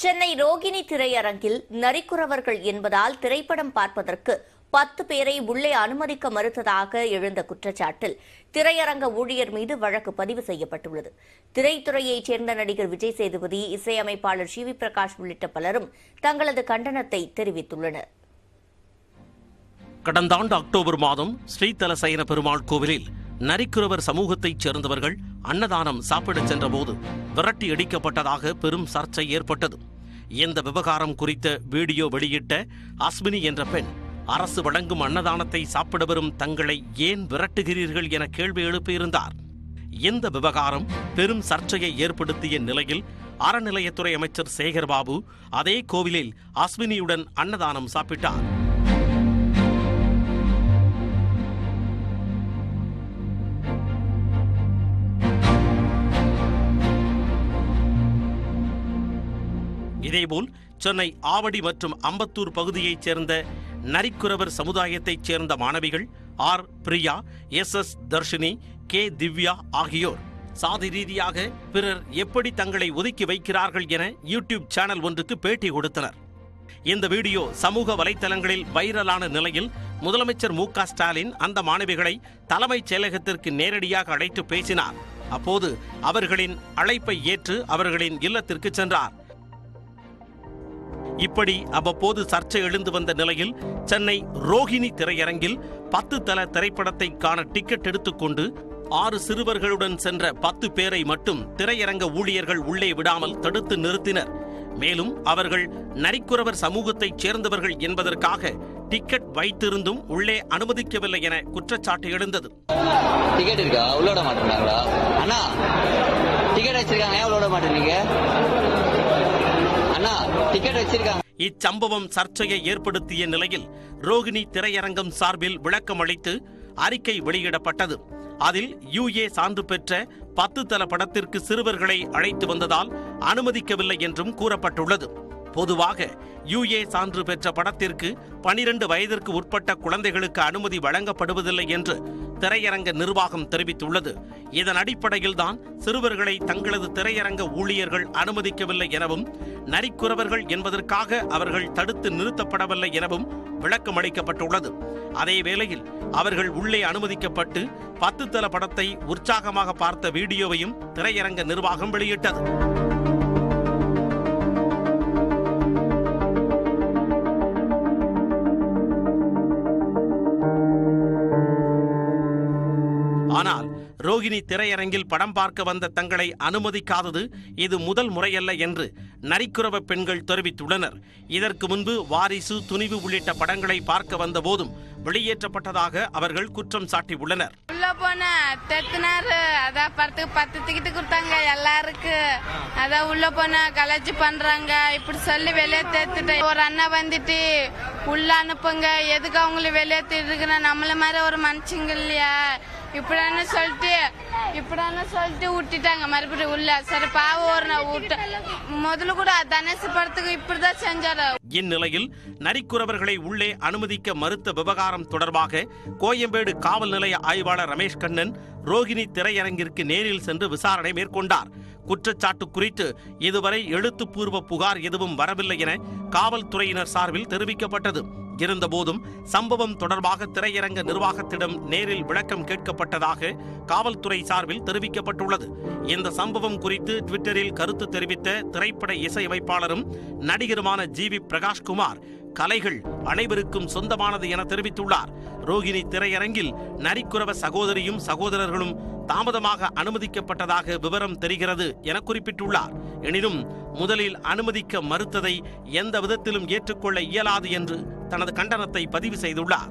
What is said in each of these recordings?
சென்னை ரோகிணி திரையரங்கில் நரிக்குறவர்கள் என்பதால் திரைப்படம் பார்ப்பதற்கு பத்து பேரை உள்ளே அனுமதிக்க மறுத்ததாக எழுந்த குற்றச்சாட்டில் திரையரங்க ஊழியர் மீது வழக்கு பதிவு செய்யப்பட்டுள்ளது திரைத்துறையைச் சேர்ந்த நடிகர் விஜய் சேதுபதி இசையமைப்பாளர் சி வி பிரகாஷ் உள்ளிட்ட பலரும் தங்களது கண்டனத்தை தெரிவித்துள்ளனர் கடந்த ஆண்டு அக்டோபர் மாதம் ஸ்ரீதலசயன பெருமாள் கோவிலில் நரிக்குறவர் சமூகத்தைச் சேர்ந்தவர்கள் அன்னதானம் சாப்பிடச் சென்றபோது விரட்டி அடிக்கப்பட்டதாக பெரும் சர்ச்சை ஏற்பட்டது இந்த விவகாரம் குறித்த வீடியோ வெளியிட்ட அஸ்வினி என்ற பெண் அரசு வழங்கும் அன்னதானத்தை சாப்பிட வரும் தங்களை ஏன் விரட்டுகிறீர்கள் என கேள்வி எழுப்பியிருந்தார் இந்த விவகாரம் பெரும் சர்ச்சையை ஏற்படுத்திய நிலையில் அறநிலையத்துறை அமைச்சர் சேகர்பாபு அதே கோவிலில் அஸ்வினியுடன் அன்னதானம் சாப்பிட்டார் இதேபோல் சென்னை ஆவடி மற்றும் அம்பத்தூர் பகுதியைச் சேர்ந்த நரிக்குறவர் சமுதாயத்தைச் சேர்ந்த மாணவிகள் R Priya S S Dharshini K Divya ஆகியோர் சாதி ரீதியாக பிறர் எப்படி தங்களை ஒதுக்கி வைக்கிறார்கள் என யூடியூப் சேனல் ஒன்றுக்கு பேட்டி கொடுத்தனர் இந்த வீடியோ சமூக வலைத்தளங்களில் வைரலான நிலையில் முதலமைச்சர் மு க ஸ்டாலின் அந்த மாணவிகளை தலைமைச் செயலகத்திற்கு நேரடியாக அழைத்து பேசினார் அப்போது அவர்களின் அழைப்பை ஏற்று அவர்களின் இல்லத்திற்கு சென்றார் இப்படி அவ்வப்போது சர்ச்சை எழுந்து வந்த நிலையில் சென்னை ரோஹிணி திரையரங்கில் பத்து தல திரைப்படத்தை காண டிக்கெட் எடுத்துக்கொண்டு ஆறு சிறுவர்களுடன் சென்ற பத்து பேரை மட்டும் திரையரங்க ஊழியர்கள் உள்ளே விடாமல் தடுத்து நிறுத்தினர் மேலும் அவர்கள் நரிக்குறவர் சமூகத்தைச் சேர்ந்தவர்கள் என்பதற்காக டிக்கெட் வைத்திருந்தும் உள்ளே அனுமதிக்கவில்லை என குற்றச்சாட்டு எழுந்தது டிக்கெட் இருக்கா உள்ள விட மாட்டேங்கிறாங்களா அண்ணா டிக்கெட் வச்சிருக்காங்க ஏன் உள்ள விட மாட்டேங்க அண்ணா டிக்கெட் வச்சிருக்காங்க இச்சம்பவம் சர்ச்சையை ஏற்படுத்திய நிலையில் ரோகிணி திரையரங்கம் சார்பில் விளக்கம் அளித்து அறிக்கை வெளியிடப்பட்டது அதில் யுஏ சான்று பெற்ற பத்து தல படத்திற்கு சிறுவர்களை அழைத்து வந்ததால் அனுமதிக்கவில்லை என்றும் கூறப்பட்டுள்ளது பொதுவாக யுஏ சான்று பெற்ற படத்திற்கு பனிரெண்டு வயதிற்கு உட்பட்ட குழந்தைகளுக்கு அனுமதி வழங்கப்படுவதில்லை என்று திரையரங்க நிர்வாகம் தெரிவித்துள்ளது இதன் அடிப்படையில்தான் சிறுவர்களை தங்களது திரையரங்க ஊழியர்கள் அனுமதிக்கவில்லை எனவும் நரிக்குறவர்கள் என்பதற்காக அவர்கள் தடுத்து நிறுத்தப்படவில்லை எனவும் விளக்கம் அளிக்கப்பட்டுள்ளது அதே வேளையில் அவர்கள் உள்ளே அனுமதிக்கப்பட்டு பத்து தல படத்தை உற்சாகமாக பார்த்த வீடியோவையும் திரையரங்க நிர்வாகம் வெளியிட்டது ஆனால் ரோகிணி திரையரங்கில் படம் பார்க்க வந்த தங்களை அனுமதிக்காதது இது முதல் முறையல்ல என்று நரிக்குறவ பெண்கள் தெரிவித்துள்ளனர் இதற்கு முன்பு வாரிசு துணிவு உள்ளிட்ட படங்களை பார்க்க வந்த போதும் வெளியேற்றப்பட்டதாக அவர்கள் குற்றம் சாட்டியுள்ளனர் உள்ள போன தெத்துனாரு அதான் படத்துக்கு பத்து டிக்கெட்டு கொடுத்தாங்க எல்லாருக்கும் அதான் உள்ள போன கலர்ஜி பண்றாங்க இப்படி சொல்லி வெளியே தேத்துட்டு ஒரு அண்ணன் வந்துட்டு உள்ள அனுப்புங்க எதுக்கு அவங்கள வெளியே தேடுறா நம்மள மாதிரி ஒரு மனுஷங்க இல்லையா இப்படின்னு சொல்லிட்டு இப்படின்னு சொல்லிட்டு விட்டுட்டாங்க மறுபடியும் உள்ள சரி பாவம் ஒரு நான் விட்ட முதல்ல கூட தனுசு படத்துக்கு இப்படிதான் செஞ்சாரு இந்நிலையில் நரிக்குறவர்களை உள்ளே அனுமதிக்க மறுத்த விவகாரம் தொடர்பாக கோயம்பேடு காவல் நிலைய ஆய்வாளர் ரமேஷ் கண்ணன் ரோகிணி திரையரங்கிற்கு நேரில் சென்று விசாரணை மேற்கொண்டார் குற்றச்சாட்டு குறித்து இதுவரை எழுத்துப்பூர்வ புகார் எதுவும் வரவில்லை என காவல்துறையினர் சார்பில் தெரிவிக்கப்பட்டது இருந்தபோதும் சம்பவம் தொடர்பாக திரையரங்க நிர்வாகத்திடம் நேரில் விளக்கம் கேட்கப்பட்டதாக காவல்துறை சார்பில் தெரிவிக்கப்பட்டுள்ளது இந்த சம்பவம் குறித்து ட்விட்டரில் கருத்து தெரிவித்த திரைப்பட இசையமைப்பாளரும் நடிகருமான ஜி வி பிரகாஷ்குமார் கலைகள் அனைவருக்கும் சொந்தமானது என தெரிவித்துள்ளார் ரோகிணி திரையரங்கில் நரிக்குறவ சகோதரியும் சகோதரர்களும் தாமதமாக அனுமதிக்கப்பட்டதாக விவரம் தெரிகிறது என குறிப்பிட்டுள்ளார் எனினும் முதலில் அனுமதிக்க மறுத்ததை எந்த விதத்திலும் ஏற்றுக்கொள்ள இயலாது என்று தனது கண்டனத்தை பதிவு செய்துள்ளார்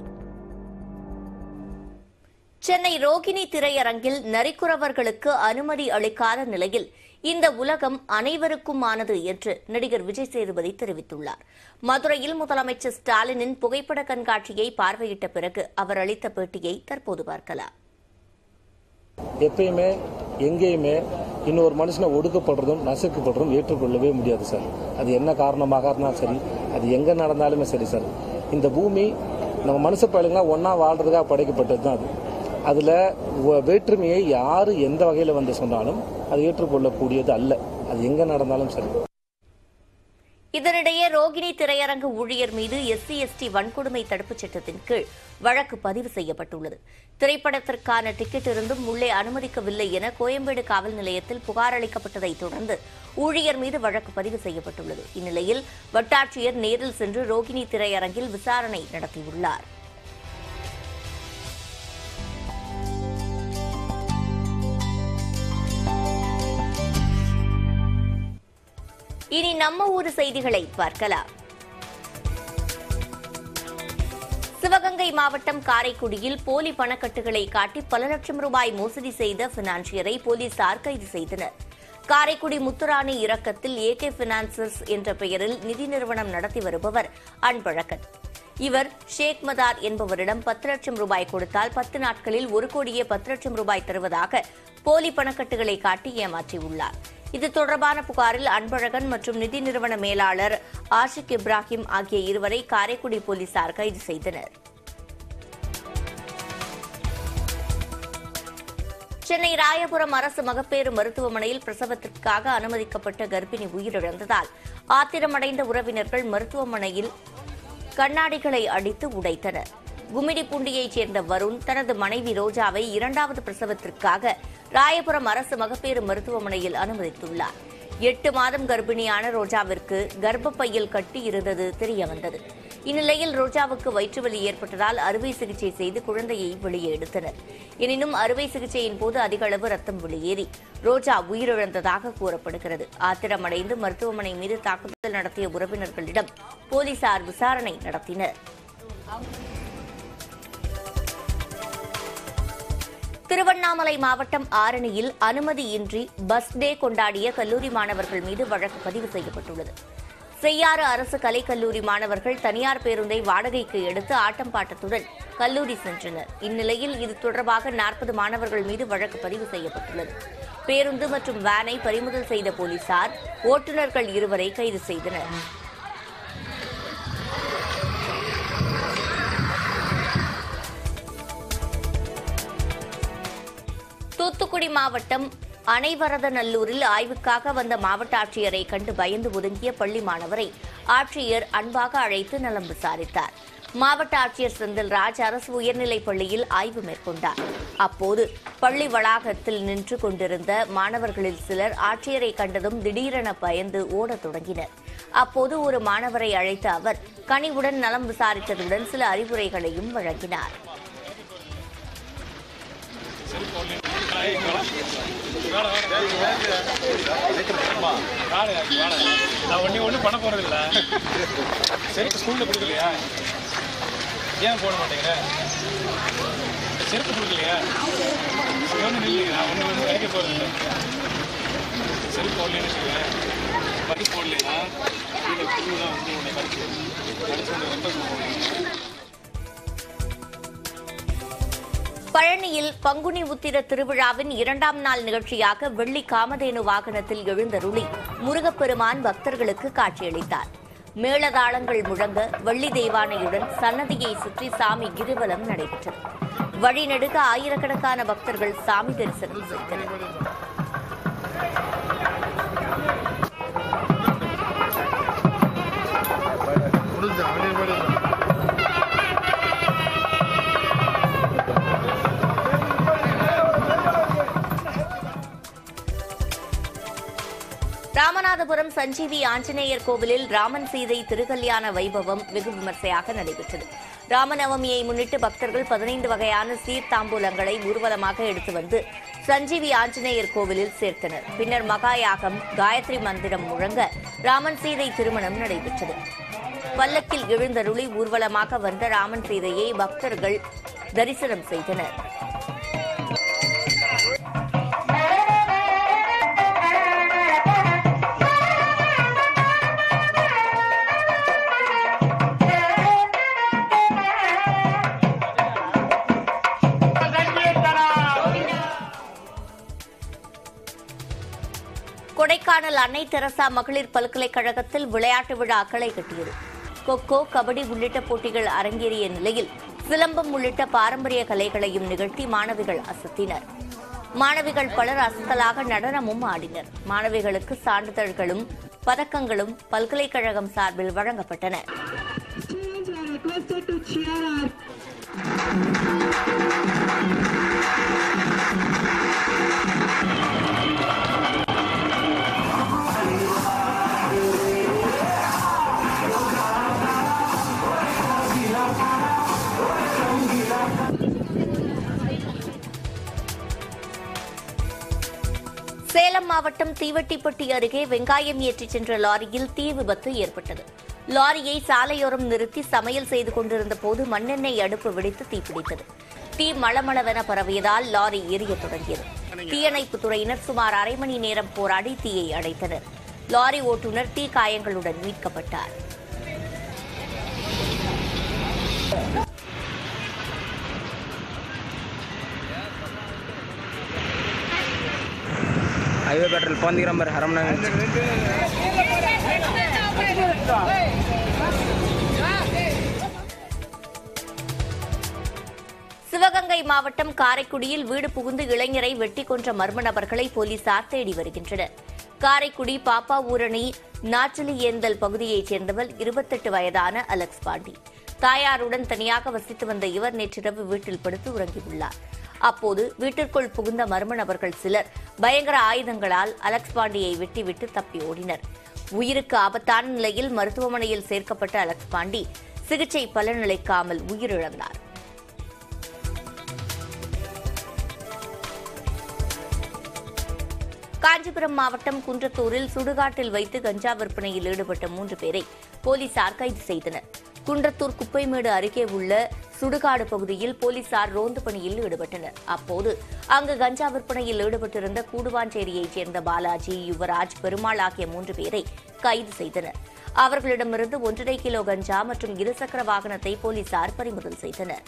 சென்னை ரோகிணி திரையரங்கில் நரிக்குறவர்களுக்கு அனுமதி அளிக்காத நிலையில் இந்த உலகம் அனைவருக்குமானது என்று நடிகர் விஜய் சேதுபதி தெரிவித்துள்ளார் மதுரையில் முதலமைச்சர் ஸ்டாலினின் புகைப்பட கண்காட்சியை பார்வையிட்ட பிறகு அவர் அளித்த பேட்டியை தற்போது பார்க்கலாம் எப்பயுமே எங்கேயுமே இன்னொரு மனுஷனை ஒடுக்கப்படுறதும் நசுக்கப்படுறதும் ஏற்றுக்கொள்ளவே முடியாது சார் அது என்ன காரணமாக இருந்தாலும் சரி அது எங்கே நடந்தாலுமே சரி சார் இந்த பூமி நம்ம மனுஷ பயலுங்களாம் ஒன்றா வாழ்றதுக்காக படைக்கப்பட்டது தான் அது அதில் வேற்றுமையை யார் எந்த வகையில் வந்து சொன்னாலும் அது ஏற்றுக்கொள்ளக்கூடியது அல்ல அது எங்கே நடந்தாலும் சரி இதனிடையே ரோகிணி திரையரங்கு ஊழியர் மீது எஸ்சி எஸ்டி வன்கொடுமை தடுப்புச் சட்டத்தின் கீழ் வழக்கு பதிவு செய்யப்பட்டுள்ளது திரைப்படத்திற்கான டிக்கெட் இருந்தும் உள்ளே அனுமதிக்கவில்லை என கோயம்பேடு காவல் நிலையத்தில் புகார் அளிக்கப்பட்டதைத் தொடர்ந்து ஊழியர் மீது வழக்கு பதிவு செய்யப்பட்டுள்ளது இந்நிலையில் வட்டாட்சியர் நேரில் சென்று ரோகிணி திரையரங்கில் விசாரணை நடத்தியுள்ளார் இனி நம்ம ஊர் செய்திகளை பார்க்கலாம் சிவகங்கை மாவட்டம் காரைக்குடியில் போலி பணக்கட்டுகளை காட்டி பல லட்சம் ரூபாய் மோசடி செய்த பினான்சியரை போலீசார் கைது செய்தனர் காரைக்குடி முத்துராணி இறக்கத்தில் ஏகே பினான்சர்ஸ் என்ற பெயரில் நிதி நிறுவனம் நடத்தி வருபவர் அன்பழகன் இவர் ஷேக் மதார் என்பவரிடம் பத்து லட்சம் ரூபாய் கொடுத்தால் பத்து நாட்களில் ஒரு கோடியே பத்து லட்சம் ரூபாய் தருவதாக போலி பணக்கட்டுகளை காட்டி ஏமாற்றியுள்ளார் இது தொடர்பான புகாரில் அன்பழகன் மற்றும் நிதி நிறுவன மேலாளர் ஆஷிக் இப்ராஹிம் ஆகிய இருவரை காரைக்குடி போலீசார் கைது செய்தனர் சென்னை ராயபுரம் அரசு மகப்பேறு மருத்துவமனையில் பிரசவத்திற்காக அனுமதிக்கப்பட்ட கர்ப்பிணி உயிரிழந்ததால் ஆத்திரமடைந்த உறவினர்கள் மருத்துவமனையில் கண்ணாடிகளை அடித்து உடைத்தனர் கும்மிடிப்பூண்டியைச் சேர்ந்த வருண் தனது மனைவி ரோஜாவை இரண்டாவது பிரசவத்திற்காக ராயபுரம் அரசு மகப்பேறு மருத்துவமனையில் அனுமதித்துள்ளார் எட்டு மாதம் கர்ப்பிணியான ரோஜாவிற்கு கர்ப்பப்பையில் கட்டி இருந்தது தெரியவந்தது இந்நிலையில் ரோஜாவுக்கு வயிற்றுவலி ஏற்பட்டதால் அறுவை சிகிச்சை செய்து குழந்தையை வெளியே எடுத்தனர் எனினும் அறுவை சிகிச்சையின் போது அதிக அளவு ரத்தம் வெளியேறி ரோஜா உயிரிழந்ததாக கூறப்படுகிறது ஆத்திரமடைந்து மருத்துவமனை மீது தாக்குதல் நடத்திய உறவினர்களிடம் போலீசார் விசாரணை நடத்தினர் திருவண்ணாமலை மாவட்டம் ஆரணியில் அனுமதியின்றி பஸ் டே கொண்டாடிய கல்லூரி மாணவர்கள் மீது வழக்கு பதிவு செய்யப்பட்டுள்ளது செய்யாறு அரசு கலைக்கல்லூரி மாணவர்கள் தனியார் பேருந்தை வாடகைக்கு எடுத்து ஆட்டம் பாட்டத்துடன் கல்லூரி சென்றனர் இந்நிலையில் இது தொடர்பாக நாற்பது மாணவர்கள் மீது வழக்கு பதிவு செய்யப்பட்டுள்ளது பேருந்து மற்றும் வேனை பறிமுதல் செய்த போலீசார் ஓட்டுநர்கள் இருவரை கைது செய்தனர் தூத்துக்குடி மாவட்டம் அணைவரதநல்லூரில் ஆய்வுக்காக வந்த மாவட்ட ஆட்சியரை கண்டு பயந்து ஒதுங்கிய பள்ளி மாணவரை ஆட்சியர் அன்பாக அழைத்து நலம் விசாரித்தார் மாவட்ட ஆட்சியர் செந்தில்ராஜ் அரசு உயர்நிலைப் பள்ளியில் ஆய்வு மேற்கொண்டார் அப்போது பள்ளி வளாகத்தில் நின்று கொண்டிருந்த மாணவர்களில் சிலர் ஆட்சியரை கண்டதும் திடீரென பயந்து ஓடத் தொடங்கினர் அப்போது ஒரு மாணவரை அழைத்த அவர் கனிவுடன் நலம் விசாரித்ததுடன் சில அறிவுரைகளையும் வழங்கினார் நான் ஒண்ணே ஒண்ணு பண்ண போறது இல்ல செருப்பு ஸ்கூல்ல கொடுக்கலையா ஏன் போட மாட்டேங்கிற செருப்பு கொடுக்கலையா இங்க வந்து நில்லுங்க நான் ஒண்ணு ஒண்ணு கிடைக்க போறது இல்ல செருப்பு போடலன்னு வச்சுக்கோங்க பத்து போடலையா கீழே புழு தான் வந்து உன்னை கடிச்சு கடிச்சு உன்னை ரொம்ப போடுவாங்க பழனியில் பங்குனி உத்திர திருவிழாவின் இரண்டாம் நாள் நிகழ்ச்சியாக வெள்ளி காமதேனு வாகனத்தில் எழுந்தருளி முருகப்பெருமான் பக்தர்களுக்கு காட்சியளித்தார் மேளதாளங்கள் முழங்க வள்ளி தெய்வானையுடன் சன்னதியை சுற்றி சாமி கிரிவலம் நடைபெற்றது வழிநெடுக ஆயிரக்கணக்கான பக்தர்கள் சாமி தரிசனம் செய்தனர் ராமநாதபுரம் சஞ்சீவி ஆஞ்சநேயர் கோவிலில் ராமன் சீதை திருக்கல்யாண வைபவம் வெகு விமர்சையாக நடைபெற்றது ராமநவமியை முன்னிட்டு பக்தர்கள் பதினைந்து வகையான சீர்தாம்பூலங்களை ஊர்வலமாக எடுத்து வந்து சஞ்சீவி ஆஞ்சநேயர் கோவிலில் சேர்த்தனர் பின்னர் மகாயாகம் காயத்ரி மந்திரம் முழங்க ராமன் சீதை திருமணம் நடைபெற்றது பல்லக்கில் எழுந்தருளி ஊர்வலமாக வந்த ராமன் சீதையை பக்தர்கள் தரிசனம் செய்தனர் கொடைக்கானல் அன்னை தெரசா மகளிர் பல்கலைக்கழகத்தில் விளையாட்டு விழா களை கட்டியது கொக்கோ கபடி உள்ளிட்ட போட்டிகள் அரங்கேறிய நிலையில் சிலம்பம் உள்ளிட்ட பாரம்பரிய கலைகளையும் நிகழ்த்தி மாணவிகள் அசத்தினர் மாணவிகள் பலர் அசத்தலாக நடனமும் ஆடினர் மாணவிகளுக்கு சான்றிதழ்களும் பதக்கங்களும் பல்கலைக்கழகம் சார்பில் வழங்கப்பட்டன Students are requested to cheer up. Salem மாவட்டம் தீவட்டிப்பட்டி அருகே வெங்காயம் ஏற்றிச் சென்ற லாரியில் தீ விபத்து ஏற்பட்டது லாரியை சாலையோரம் நிறுத்தி சமையல் செய்து கொண்டிருந்த போது மண்ணெண்ணெய் அடுப்பு வெடித்து தீப்பிடித்தது தீ மளமளவென பரவியதால் லாரி எரியத் தொடங்கியது தீயணைப்புத் துறையினர் சுமார் அரை மணி நேரம் போராடி தீயை அடைத்தனர் லாரி ஓட்டுநர் தீ காயங்களுடன் மீட்கப்பட்டார் हाईवे पेट्रोल पंप दिख रहा मेरे हरम नगर சிவகங்கை மாவட்டம் காரைக்குடியில் வீடு புகுந்து இளைஞரை வெட்டி கொன்ற மர்ம நபர்களை போலீசார் தேடி வருகின்றனர் காரைக்குடி பாப்பா ஊரணி நாச்சலி ஏந்தல் பகுதியைச் சேர்ந்தவர் இருபத்தெட்டு வயதான அலெக்ஸ் பாண்டி தாயாருடன் தனியாக வசித்து வந்த இவர் நேற்றிரவு வீட்டில் படுத்து உறங்கியுள்ளார் அப்போது வீட்டிற்குள் புகுந்த மர்ம நபர்கள் சிலர் பயங்கர ஆயுதங்களால் அலெக்ஸ் பாண்டியை வெட்டிவிட்டு தப்பி ஓடினர் உயிருக்கு ஆபத்தான நிலையில் மருத்துவமனையில் சேர்க்கப்பட்ட அலெக்ஸ் பாண்டி சிகிச்சை பலனளிக்காமல் உயிரிழந்தார் காஞ்சிபுரம் மாவட்டம் குன்றத்தூரில் சுடுகாட்டில் வைத்து கஞ்சா விற்பனையில் ஈடுபட்ட மூன்று பேரை போலீசார் கைது செய்தனர் குன்றத்தூர் குப்பைமேடு அருகே உள்ள சுடுகாடு பகுதியில் போலீசார் ரோந்து பணியில் ஈடுபட்டனர் அப்போது அங்கு கஞ்சா விற்பனையில் ஈடுபட்டிருந்த கூடுவாஞ்சேரியைச் சேர்ந்த பாலாஜி யுவராஜ் பெருமாள் ஆகிய மூன்று பேரை கைது செய்தனர் அவர்களிடமிருந்து ஒன்றரை கிலோ கஞ்சா மற்றும் இருசக்கர வாகனத்தை போலீசார் பறிமுதல் செய்தனர்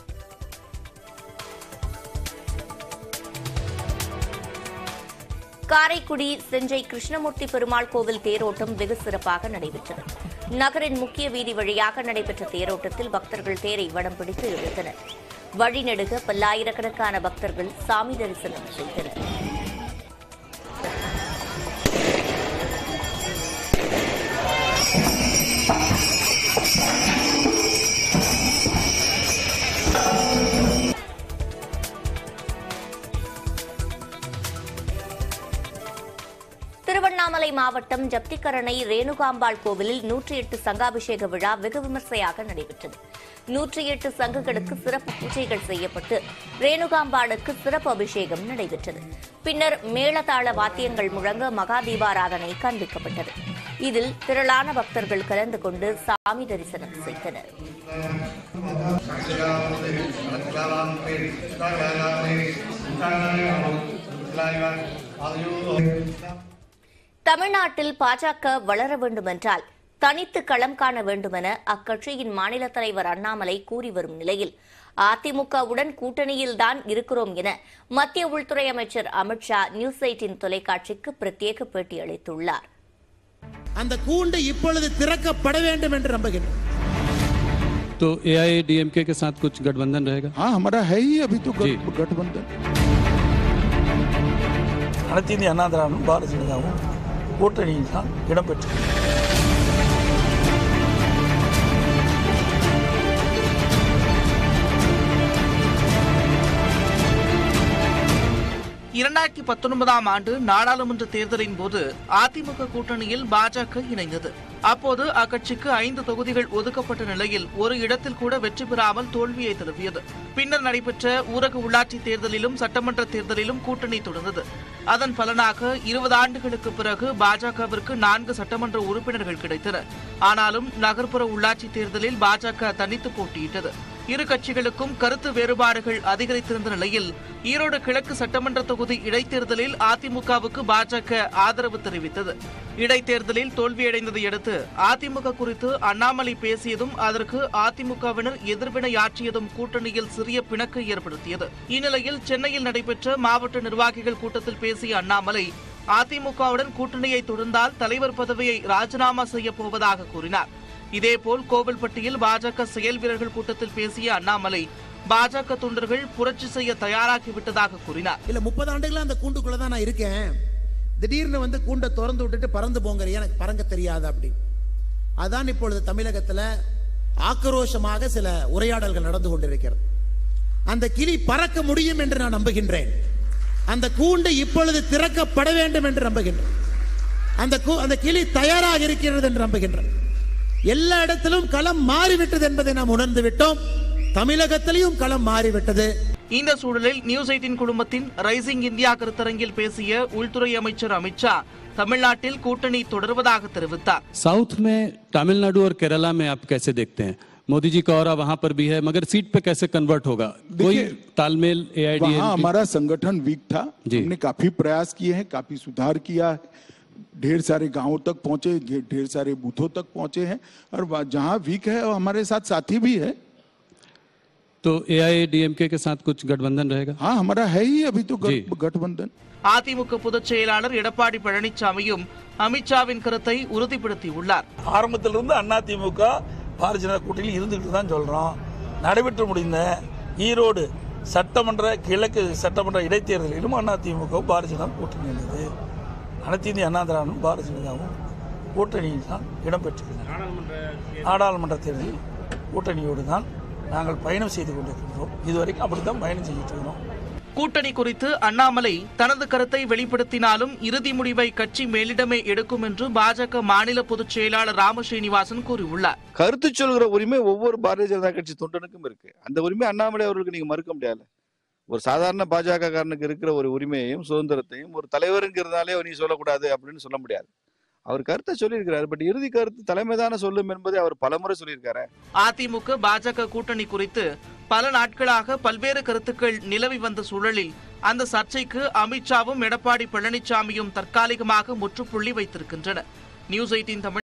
காரைக்குடி செஞ்சை கிருஷ்ணமூர்த்தி பெருமாள் கோவில் தேரோட்டம் வெகு சிறப்பாக நடைபெற்றது நகரின் முக்கிய வீதி வழியாக நடைபெற்ற தேரோட்டத்தில் பக்தர்கள் தேரை வடம் பிடித்து இழுத்தனர் வழிநெடுக பல்லாயிரக்கணக்கான பக்தர்கள் சாமி தரிசனம் செய்தனர் திருவண்ணாமலை மாவட்டம் ஜப்திக்கரணை ரேணுகாம்பாள் கோவிலில் நூற்றி எட்டு சங்காபிஷேக விழா வெகு விமர்சையாக நடைபெற்றது நூற்றி எட்டு சங்குகளுக்கு சிறப்பு பூஜைகள் செய்யப்பட்டு ரேணுகாம்பாளுக்கு சிறப்பு அபிஷேகம் நடைபெற்றது பின்னர் மேளதாள வாத்தியங்கள் முழங்க மகா தீபாராதனை காண்பிக்கப்பட்டது இதில் திரளான பக்தர்கள் கலந்து கொண்டு சாமி தரிசனம் செய்தனர் தமிழ்நாட்டில் பாஜக வளர வேண்டுமென்றால் தனித்து களம் காண வேண்டுமென அக்கட்சியின் மாநில தலைவர் அண்ணாமலை கூறி வரும் நிலையில் அதிமுகவுடன் கூட்டணியில்தான் இருக்கிறோம் என மத்திய உள்துறை அமைச்சர் அமித்ஷா நியூஸ் எயிட்டின் தொலைக்காட்சிக்கு பிரத்யேக பேட்டி அளித்துள்ளார் அந்த கூண்டு இப்பொழுது திறக்கப்பட வேண்டும் என்று நம்புகிறேன் तो एआईएडीएमके के साथ कुछ गठबंधन रहेगा हाँ हमारा है ही अभी तो गठ- गठबंधन அனைத்து இந்திய அண்ணா திராவிடம் பாரதிய ஜனதாவும் கூட்டணியில் தான் இடம்பெற்று இரண்டாயிரத்தி பத்தொன்பதாம் ஆண்டு நாடாளுமன்ற தேர்தலின் போது அதிமுக கூட்டணியில் பாஜக இணைந்தது அப்போது அக்கட்சிக்கு ஐந்து தொகுதிகள் ஒதுக்கப்பட்ட நிலையில் ஒரு இடத்தில் கூட வெற்றி பெறாமல் தோல்வியை தழுவியது பின்னர் நடைபெற்ற ஊரக உள்ளாட்சி தேர்தலிலும் சட்டமன்ற தேர்தலிலும் கூட்டணி தொடர்ந்தது அதன் பலனாக இருபது ஆண்டுகளுக்கு பிறகு பாஜகவிற்கு நான்கு சட்டமன்ற உறுப்பினர்கள் கிடைத்தனர் ஆனாலும் நகர்ப்புற உள்ளாட்சி தேர்தலில் பாஜக தனித்து போட்டியிட்டது இரு கட்சிகளுக்கும் கருத்து வேறுபாடுகள் அதிகரித்திருந்த நிலையில் ஈரோடு கிழக்கு சட்டமன்ற தொகுதி இடைத்தேர்தலில் அதிமுகவுக்கு பாஜக ஆதரவு தெரிவித்தது இடைத்தேர்தலில் தோல்வியடைந்ததை அடுத்து அதிமுக குறித்து அண்ணாமலை பேசியதும் அதற்கு அதிமுகவினர் எதிர்வினையாற்றியதும் கூட்டணியில் சிறிய பிணக்கு ஏற்படுத்தியது இந்நிலையில் சென்னையில் நடைபெற்ற மாவட்ட நிர்வாகிகள் கூட்டத்தில் பேசிய அண்ணாமலை அதிமுகவுடன் கூட்டணியை தொடர்ந்தால் தலைவர் பதவியை ராஜினாமா செய்யப் போவதாக கூறினார் இதேபோல் கோவில்பட்டியில் பாஜக செயல் வீரர்கள் கூட்டத்தில் பேசிய அண்ணாமலை பாஜக தொண்டர்கள் புரட்சி செய்ய தயாராகிவிட்டதாக கூறினார் இல்ல முப்பது ஆண்டுகளா அந்த கூண்டுக்குள்ள தான் நான் இருக்கேன் திடீர்னு வந்து கூண்டை திறந்து விட்டுட்டு பறந்து போங்கிற எனக்கு பறங்க தெரியாது அப்படின்னு அதான் இப்பொழுது தமிழகத்துல ஆக்ரோஷமாக சில உரையாடல்கள் நடந்து கொண்டிருக்கிறது அந்த கிளி பறக்க முடியும் என்று நான் நம்புகின்றேன் அந்த கூண்டு இப்பொழுது திறக்கப்பட வேண்டும் என்று நம்புகின்றேன் அந்த கூ- அந்த கிளி தயாராக இருக்கிறது என்று நம்புகின்றேன் எல்லா இடத்திலும் களம் மாறிவிட்டது என்பதை நாம் உணர்ந்து விட்டோம் தமிழகத்திலையும் களம் மாறிவிட்டது இந்த சூழலில் நியூஸ் எயிட்டின் குழுமத்தின் ரைசிங் இந்தியா கருத்தரங்கில் பேசிய உள்துறை அமைச்சர் அமித்ஷா தமிழ்நாட்டில் கூட்டணி தொடர்வதாக தெரிவித்தார் साउथ में तमिलनाडु और केरला में आप कैसे देखते हैं मोदी जी का और वहां पर भी है मगर सीट पे कैसे कन्वर्ट होगा कोई तालमेल वहाँ ए हमारा संगठन वीक था हमने काफी प्रयास किए हैं काफी सुधार किया है ढेर सारे गांवों तक पहुंचे ढे- ढेर सारे बूथों तक पहुंचे हैं और वहाँ- जहाँ वीक है वो हमारे साथ साथी भी है तो ए के साथ कुछ गठबंधन रहेगा हाँ हमारा है ही अभी तो जी। गठ- गठबंधन அதிமுக பொதுச் செயலாளர் எடப்பாடி பழனிசாமியும் அமித்ஷாவின் கருத்தை உறுதிப்படுத்தியுள்ளார் ஆரம்பத்திலிருந்து அதிமுக பாரதிய ஜனதா கூட்டணியில் இருந்துகிட்டு தான் சொல்றோம் நடைபெற்று முடிந்த ஈரோடு சட்டமன்ற கிழக்கு சட்டமன்ற இடைத்தேர்தலிலும் அதிமுகவும் பாரதிய ஜனதா கூட்டணி இருந்தது அனைத்து இந்திய அண்ணா திராவிடம் பாரதிய ஜனதாவும் கூட்டணியில் தான் இடம்பெற்றிருக்கிறது நாடாளுமன்ற தேர்தலில் கூட்டணியோடு தான் நாங்கள் பயணம் செய்து கொண்டிருக்கின்றோம் இதுவரைக்கும் அப்படித்தான் பயணம் செஞ்சுட்டு இருக்கிறோம் கூட்டணி குறித்து அண்ணாமலை தனது கருத்தை வெளிப்படுத்தினாலும் இறுதி முடிவை கட்சி மேலிடமே எடுக்கும் என்று பாஜக மாநில பொதுச் செயலாளர் ராமஸ்ரீனிவாசன் கூறியுள்ளார் கருத்து சொல்கிற உரிமை ஒவ்வொரு பாரதிய ஜனதா கட்சி தொண்டனுக்கும் இருக்கு அந்த உரிமை அண்ணாமலை அவர்களுக்கு நீங்க மறுக்க முடியாது ஒரு சாதாரண பாஜக காரனுக்கு இருக்கிற ஒரு உரிமையையும் சுதந்திரத்தையும் ஒரு தலைவருங்கிறதுனாலே நீ சொல்லக்கூடாது அப்படின்னு சொல்ல முடியாது அவர் கருத்தை சொல்லியிருக்கிறார் பட் இறுதி கருத்து தலைமைதான சொல்லும் என்பதை அவர் பலமுறை சொல்லியிருக்காரு அதிமுக பாஜக கூட்டணி குறித்து பல நாட்களாக பல்வேறு கருத்துக்கள் நிலவி வந்த சூழலில் அந்த சர்ச்சைக்கு அமித்ஷாவும் எடப்பாடி பழனிசாமியும் தற்காலிகமாக முற்றுப்புள்ளி வைத்திருக்கின்றனர் நியூஸ் எயிட்டின் தமிழ்